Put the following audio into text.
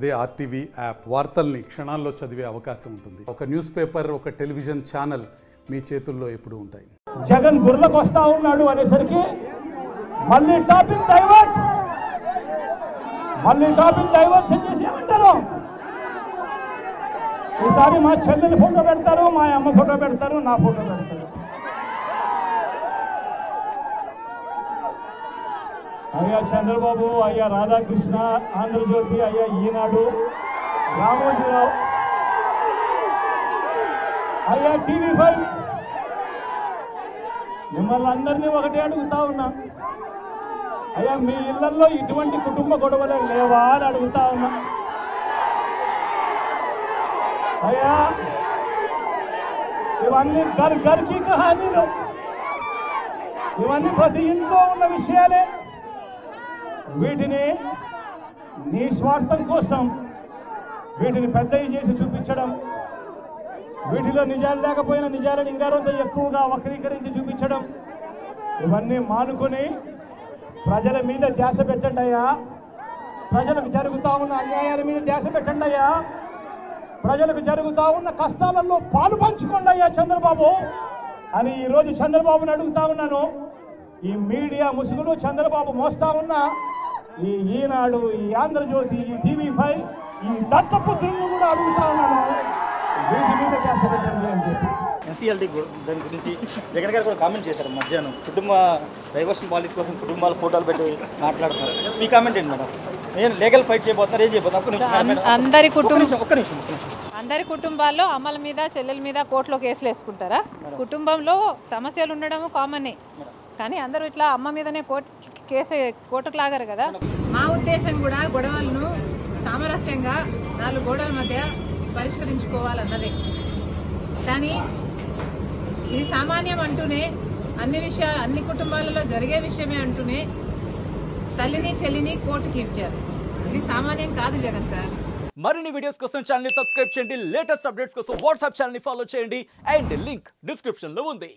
అదే RTV app వార్తల్ని క్షణాల్లో చదివే అవకాశం ఉంటుంది ఒక న్యూస్ పేపర్ ఒక టెలివిజన్ ఛానల్ మీ చేతుల్లో ఎప్పుడూ ఉంటాయి జగన్ గుర్లకు వస్తా ఉన్నాడు అనేసరికి మళ్ళీ టాపిక్ డైవర్ట్ మళ్ళీ టాపిక్ డైవర్ట్ చేసి ఏమంటారు ఈసారి మా చెల్లెలి ఫోటో పెడతారు మా అమ్మ ఫోటో పెడతారు నా ఫోటో పెడతారు అయ్యా చంద్రబాబు అయ్యా రాధాకృష్ణ ఆంధ్రజ్యోతి అయ్యా ఈనాడు రామోజీరావు అయ్యా టీవీ ఫైవ్ మిమ్మల్ని అందరినీ ఒకటే అడుగుతా ఉన్నా అయ్యా మీ ఇళ్లలో ఇటువంటి కుటుంబ గొడవలు లేవా అని అడుగుతా ఉన్నా అయ్యా ఇవన్నీ గర్ గర్కి కహానీలు ఇవన్నీ ప్రతి ఇంట్లో ఉన్న విషయాలే వీటిని నీ స్వార్థం కోసం వీటిని పెద్దవి చేసి చూపించడం వీటిలో నిజాలు లేకపోయినా నిజాలను ఇంకారంత ఎక్కువగా వక్రీకరించి చూపించడం ఇవన్నీ మానుకొని ప్రజల మీద ధ్యాస పెట్టండి అయ్యా ప్రజలకు జరుగుతూ ఉన్న అన్యాయాల మీద ధ్యాస పెట్టండి అయ్యా ప్రజలకు జరుగుతూ ఉన్న కష్టాలలో పాలు పంచుకోండి అయ్యా చంద్రబాబు అని ఈరోజు చంద్రబాబుని అడుగుతా ఉన్నాను ఈ మీడియా ముసుగులు చంద్రబాబు మోస్తా ఉన్న ఈ ఈనాడు ఈ ఆంధ్రజ్యోతి ఈ టీవీ ఫైవ్ ఈ దత్తపుత్రులను కూడా అడుగుతా ఉన్నాను వీటి మీద ధ్యాస పెట్టండి అని చెప్పి ఎన్సీఎల్టీ దాని గురించి జగన్ గారు కూడా కామెంట్ చేశారు మధ్యాహ్నం కుటుంబ డైవర్షన్ పాలసీ కోసం కుటుంబాల ఫోటోలు పెట్టి మాట్లాడుతున్నారు మీ కామెంట్ ఏంటి మేడం నేను లీగల్ ఫైట్ చేయబోతున్నారు ఏం చేయబోతున్నారు ఒక్క నిమిషం అన్- మేడం. అందరి ఒక్క కుటుంబ నిమిషం ఒక్క నిమిషం ఒక్క నిమిషం అందరి కుటుంబాల్లో అమ్మల మీద చెల్లెల మీద కోర్టులో కేసులు వేసుకుంటారా కుటుంబంలో సమస్యలు ఉండడం కామనే కానీ అందరూ ఇట్లా అమ్మ మీదనే కోర్టు కేసు కోర్టుకు లాగారు కదా మా ఉద్దేశం కూడా గొడవలను సామరస్యంగా నాలుగు గోడల మధ్య పరిష్కరించుకోవాలన్నదే కానీ ఇది సామాన్యం అంటూనే అన్ని విషయాలు అన్ని కుటుంబాలలో జరిగే విషయమే అంటూనే తల్లిని చెల్లిని కోర్టుకి ఇచ్చారు ఇది సామాన్యం కాదు జగన్ సార్ మరిన్ని వీడియోస్ కోసం ఛానల్ సబ్స్క్రైబ్ చేయండి లేటెస్ట్ అప్డేట్స్ కోసం వాట్సాప్ ఛానల్ ఫాలో చేయండి అండ్ లింక్ డిస్క్రిప్షన్ లో ఉంది